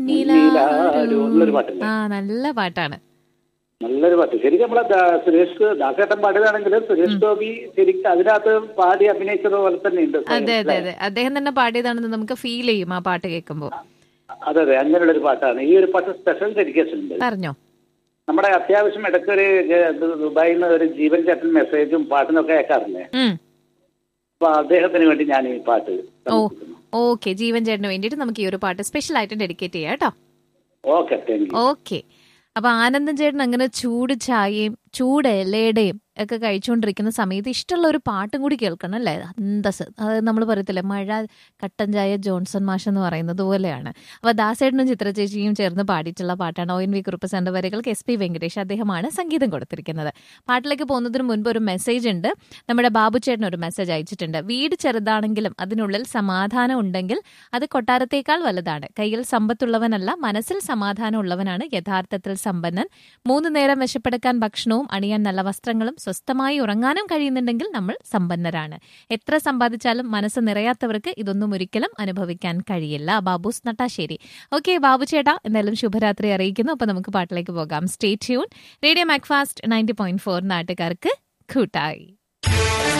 നീലാരു നല്ലൊരു പാട്ടില്ലേ ആ നല്ല പാട്ടാണ് നല്ലൊരു പാട്ട് ശരിക്കും നമ്മളെ ദാ- സുരേഷ് ഗോ- ദാസേട്ടൻ പാടിയതാണെങ്കിലും സുരേഷ് ഗോപി ശരിക്കും അതിനകത്ത് പാടി അഭിനയിച്ചത് പോലെ തന്നെ ഉണ്ട് അതെ അതെ അതെ അദ്ദേഹം തന്നെ പാടിയതാണെന്ന് നമുക്ക് ഫീൽ ചെയ്യും ആ പാട്ട് കേൾക്കുമ്പോൾ അതെ അതെ അങ്ങനെയുള്ള ഒരു പാട്ടാണ് ഈ ഒരു പാട്ട് സ്പെഷ്യൽ ഡെഡിക്കേഷൻ ഉണ്ട് പറഞ്ഞോ നമ്മുടെ അത്യാവശ്യം ഇടയ്ക്കൊരു ഏഹ്, ദുബായിൽ നിന്ന് ഒരു ജീവൻ ചേട്ടൻ മെസ്സേജും പാട്ടിനൊക്കെ അയക്കാറില്ലേ ഉം അപ്പൊ അദ്ദേഹത്തിന് വേണ്ടി ഞാൻ ഈ പാട്ട് ഓ ഓക്കെ ജീവൻ ചേട്ടന് വേണ്ടിയിട്ട് നമുക്ക് ഈ ഒരു പാട്ട് സ്പെഷ്യൽ ആയിട്ട് ഡെഡിക്കേറ്റ് ചെയ്യാം കേട്ടോ ഓക്കെ താങ്ക് യു ഓക്കെ അപ്പൊ ആനന്ദൻ ചേട്ടൻ അങ്ങനെ ചൂട് ചായയും ചൂട് ഇലയുടെയും ഒക്കെ കഴിച്ചുകൊണ്ടിരിക്കുന്ന സമയത്ത് ഇഷ്ടമുള്ള ഒരു പാട്ടും കൂടി കേൾക്കണം അല്ലേ അന്തസ് അത് നമ്മൾ പറയത്തില്ലേ മഴ കട്ടൻ ചായ ജോൺസൺ മാഷ് എന്ന് പറയുന്നത് പോലെയാണ് അപ്പൊ ദാസേട്ടനും ചിത്ര ചേച്ചിയും ചേർന്ന് പാടിയിട്ടുള്ള പാട്ടാണ് ഒ എൻ വി കുറുപ്പ് സാറിന്റെ വരികൾക്ക് എസ് പി വെങ്കടേഷ് അദ്ദേഹമാണ് സംഗീതം കൊടുത്തിരിക്കുന്നത് പാട്ടിലേക്ക് പോകുന്നതിന് മുൻപ് ഒരു മെസ്സേജ് ഉണ്ട് നമ്മുടെ ബാബു ചേട്ടൻ ഒരു മെസ്സേജ് അയച്ചിട്ടുണ്ട് വീട് ചെറുതാണെങ്കിലും അതിനുള്ളിൽ സമാധാനം ഉണ്ടെങ്കിൽ അത് കൊട്ടാരത്തേക്കാൾ വലുതാണ് കയ്യിൽ സമ്പത്തുള്ളവനല്ല മനസ്സിൽ സമാധാനം ഉള്ളവനാണ് യഥാർത്ഥത്തിൽ സമ്പന്നൻ മൂന്ന് നേരം വിശപ്പെടുക്കാൻ ഭക്ഷണവും അണിയാൻ നല്ല വസ്ത്രങ്ങളും സ്വസ്ഥമായി ഉറങ്ങാനും കഴിയുന്നുണ്ടെങ്കിൽ നമ്മൾ സമ്പന്നരാണ് എത്ര സമ്പാദിച്ചാലും മനസ്സ് നിറയാത്തവർക്ക് ഇതൊന്നും ഒരിക്കലും അനുഭവിക്കാൻ കഴിയില്ല ബാബൂസ് നട്ടാശ്ശേരി ഓക്കെ ബാബു ചേട്ടാ എന്തായാലും ശുഭരാത്രി അറിയിക്കുന്നു അപ്പൊ നമുക്ക് പാട്ടിലേക്ക് പോകാം stay tune radio Macfast ninety point four നാട്ടുകാർക്ക് കൂട്ടായി